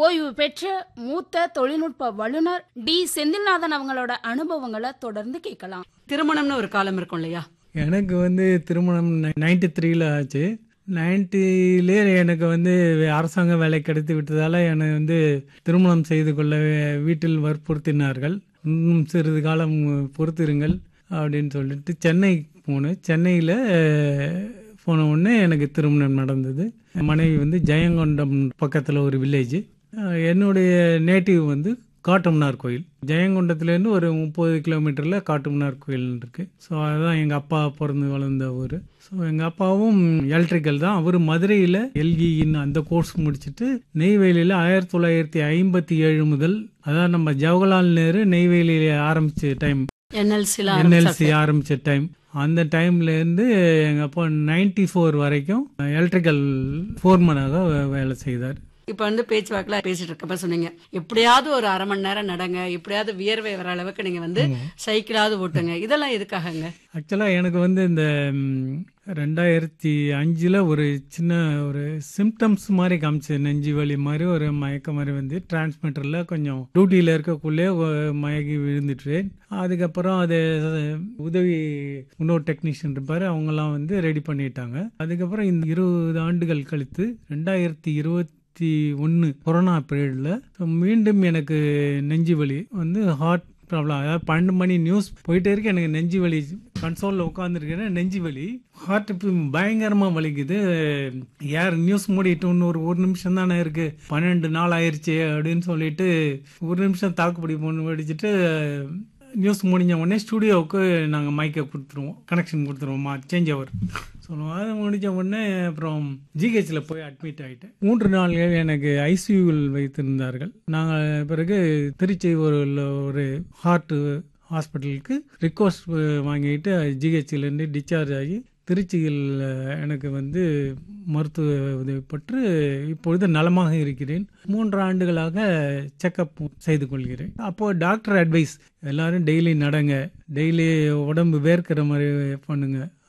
ஓய்வு பெற்ற மூத்த தொழில்நுட்ப வல்லுனர் டி செந்தில்நாதன் அவங்களோட அனுபவங்களை தொடர்ந்து கேட்கலாம் திருமணம்னு ஒரு காலம் இருக்கும் இல்லையா எனக்கு வந்து திருமணம் நைன்டி த்ரீல ஆச்சு நைன்ட்டிலே எனக்கு வந்து அரசாங்க வேலை கிடைத்து விட்டதால் என்னை வந்து திருமணம் செய்து கொள்ள வீட்டில் வற்புறுத்தினார்கள் இன்னும் சிறிது காலம் பொறுத்திருங்கள் அப்படின்னு சொல்லிட்டு சென்னை போனேன் சென்னையில் போன உடனே எனக்கு திருமணம் நடந்தது மனைவி வந்து ஜெயங்கொண்டம் பக்கத்தில் ஒரு வில்லேஜ் என்னுடைய நேட்டிவ் வந்து காட்டுமன்னார் கோயில் ஜெயங்கொண்டத்துலேருந்து ஒரு முப்பது கிலோமீட்டரில் காட்டுமன்னார் கோயில் இருக்குது ஸோ அதுதான் எங்கள் அப்பா பிறந்து வளர்ந்த ஊர் ஸோ எங்கள் அப்பாவும் எலக்ட்ரிக்கல் தான் அவர் மதுரையில் எல்இன்னு அந்த கோர்ஸ் முடிச்சுட்டு நெய்வேலியில் ஆயிரத்தி தொள்ளாயிரத்தி ஐம்பத்தி ஏழு முதல் அதான் நம்ம ஜவஹர்லால் நேரு நெய்வேலியில் ஆரம்பித்த டைம் என்எல்சில என்எல்சி ஆரம்பித்த டைம் அந்த டைம்லேருந்து எங்கள் அப்பா நைன்டி ஃபோர் வரைக்கும் எலக்ட்ரிக்கல் ஃபோர்மனாக வேலை செய்தார் இப்ப வந்து பேச்சுவாக்கில் பேசிட்டு இருக்கப்ப சொன்னீங்க எப்படியாவது ஒரு அரை மணி நேரம் நடங்க எப்படியாவது வியர்வை வர அளவுக்கு நீங்க வந்து சைக்கிளாவது ஓட்டுங்க இதெல்லாம் எதுக்காகங்க ஆக்சுவலாக எனக்கு வந்து இந்த ம், ரெண்டாயிரத்தி அஞ்சில் ஒரு சின்ன ஒரு சிம்டம்ஸ் மாதிரி காமிச்சு நெஞ்சு வலி மாதிரி ஒரு மயக்க மாதிரி வந்து டிரான்ஸ்மிட்டரில் கொஞ்சம் டியூட்டியில் இருக்கக்குள்ளே ஒ- மயங்கி விழுந்துட்டேன் அதுக்கப்புறம் அது உதவி இன்னொரு டெக்னீஷியன் இருப்பார் அவங்கெல்லாம் வந்து ரெடி பண்ணிட்டாங்க அதுக்கப்புறம் இந்த இருபது ஆண்டுகள் கழித்து ரெண்டாயிரத்தி இருபத்தி ஒன்று கொரோனா பீரியடில் மீண்டும் எனக்கு நெஞ்சு வலி வந்து ஹார்ட் ப்ராப்ளம் அதாவது பன்னெண்டு மணி நியூஸ் போயிட்டே இருக்கு எனக்கு நெஞ்சு வலி கன்சோலில் உட்காந்துருக்கேன் நெஞ்சு வலி ஹார்ட் பயங்கரமாக வலிக்குது யார் நியூஸ் மூடிட்டு இன்னொரு ஒரு நிமிஷம் தானே இருக்கு பன்னெண்டு நாள் ஆயிருச்சு அப்படின்னு சொல்லிட்டு ஒரு நிமிஷம் தாக்குப்பிடி பொண்ணு வெடிச்சிட்டு நியூஸ் முடிஞ்ச உடனே ஸ்டுடியோவுக்கு நாங்கள் மைக்கை கொடுத்துருவோம் கனெக்ஷன் கொடுத்துருவோம்மா சேஞ்ச் ஓவர் சொல்லுவோம் அது முடிஞ்ச உடனே அப்புறம் ஜிஹெச்சில் போய் அட்மிட் ஆகிட்டேன் மூன்று நாள்கள் எனக்கு ஐசியூவில் வைத்திருந்தார்கள் நாங்கள் பிறகு திருச்சி ஒரு ஒரு ஹார்ட் ஹாஸ்பிட்டலுக்கு ரிக்வஸ்ட் வாங்கிட்டு ஜிஹெச்சிலேருந்து டிஸ்சார்ஜ் ஆகி திருச்சியில் எனக்கு வந்து மருத்துவ உதவி பெற்று இப்பொழுது நலமாக இருக்கிறேன் மூன்று ஆண்டுகளாக செக்கப் செய்து கொள்கிறேன் அப்போ டாக்டர் அட்வைஸ் எல்லாரும் டெய்லி நடங்க டெய்லி உடம்பு வேர்க்கிற மாதிரி பண்ணுங்க